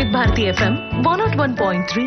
Vividh Bharati FM one not one point three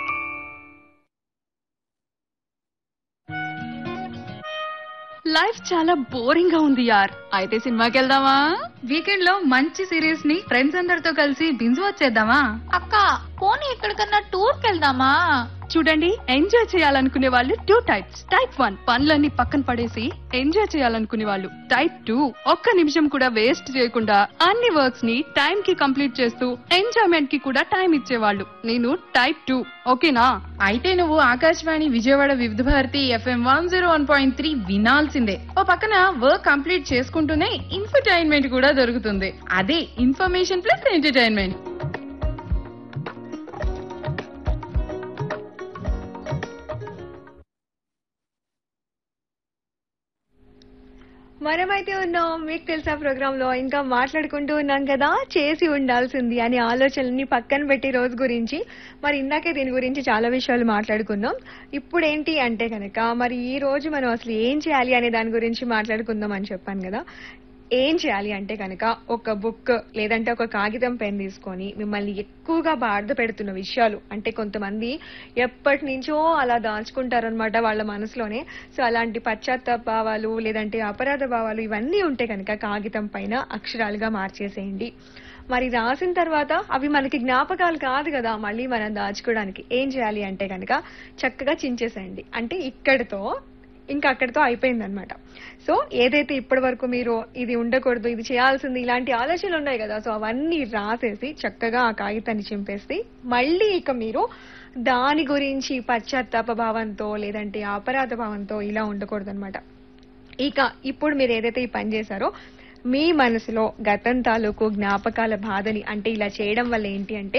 life చాలా boring గా ఉంది యార్ అయితే సినిమాకి వెళ్దామా వీకెండ్ లో మంచి సిరీస్ ని ఫ్రెండ్స్ అందరితో కలిసి బింజు వచ్చేద్దామా అక్క పోనీ ఎక్కడికన్నా టూర్ వెళ్దామా చూడండి ఎంజాయ్ చేయాలనుకునే వాళ్ళు టూ టైప్స్ టైప్ వన్ పనులన్నీ పక్కన పడేసి ఎంజాయ్ చేయాలనుకునే వాళ్ళు టైప్ టూ ఒక్క నిమిషం కూడా వేస్ట్ చేయకుండా అన్ని వర్క్స్ ని టైం కి కంప్లీట్ చేస్తూ ఎంజాయ్మెంట్ కి కూడా టైం ఇచ్చేవాళ్ళు నేను టైప్ టూ ఓకేనా అయితే నువ్వు Akashvani Vijayawada Vividha Bharati FM one zero one point three వినాల్సిందే ఓ పక్కన వర్క్ కంప్లీట్ చేసుకుంటూనే ఇన్ఫర్టైన్మెంట్ కూడా దొరుకుతుంది అదే ఇన్ఫర్మేషన్ ప్లస్ ఎంటర్టైన్మెంట్ మనమైతే ఉన్నాం మీకు తెలుసా ప్రోగ్రామ్ లో ఇంకా మాట్లాడుకుంటూ ఉన్నాం కదా చేసి ఉండాల్సింది అనే ఆలోచనల్ని పక్కన పెట్టి రోజు గురించి మరి ఇందాకే దీని గురించి చాలా విషయాలు మాట్లాడుకున్నాం ఇప్పుడు ఏంటి అంటే కనుక మరి ఈ రోజు మనం అసలు ఏం చేయాలి అనే దాని గురించి మాట్లాడుకుందాం అని చెప్పాను కదా ఏం చేయాలి అంటే కనుక ఒక బుక్ లేదంటే ఒక కాగితం పెన్ తీసుకొని మిమ్మల్ని ఎక్కువగా బాధ పెడుతున్న విషయాలు అంటే కొంతమంది ఎప్పటి నుంచో అలా దాచుకుంటారనమాట వాళ్ళ మనసులోనే సో అలాంటి పశ్చాత్తాప భావాలు లేదంటే అపరాధ భావాలు ఇవన్నీ ఉంటే కనుక కాగితం పైన అక్షరాలుగా మార్చేసేయండి మరి రాసిన తర్వాత అవి మనకి జ్ఞాపకాలు కాదు కదా మళ్ళీ మనం దాచుకోవడానికి ఏం చేయాలి అంటే కనుక చక్కగా చించేసేయండి అంటే ఇక్కడితో ఇంకా అక్కడితో అయిపోయింది అనమాట సో ఏదైతే ఇప్పటి వరకు మీరు ఇది ఉండకూడదు ఇది చేయాల్సింది ఇలాంటి ఆలోచనలు ఉన్నాయి కదా సో అవన్నీ రాసేసి చక్కగా ఆ కాగితాన్ని చింపేసి మళ్ళీ ఇక మీరు దాని గురించి పశ్చాత్తాప భావంతో లేదంటే అపరాధ భావంతో ఇలా ఉండకూడదు అనమాట ఇక ఇప్పుడు మీరు ఏదైతే ఈ పని చేశారో మీ మనసులో గతం తాలూకు జ్ఞాపకాల బాధని అంటే ఇలా చేయడం వల్ల ఏంటి అంటే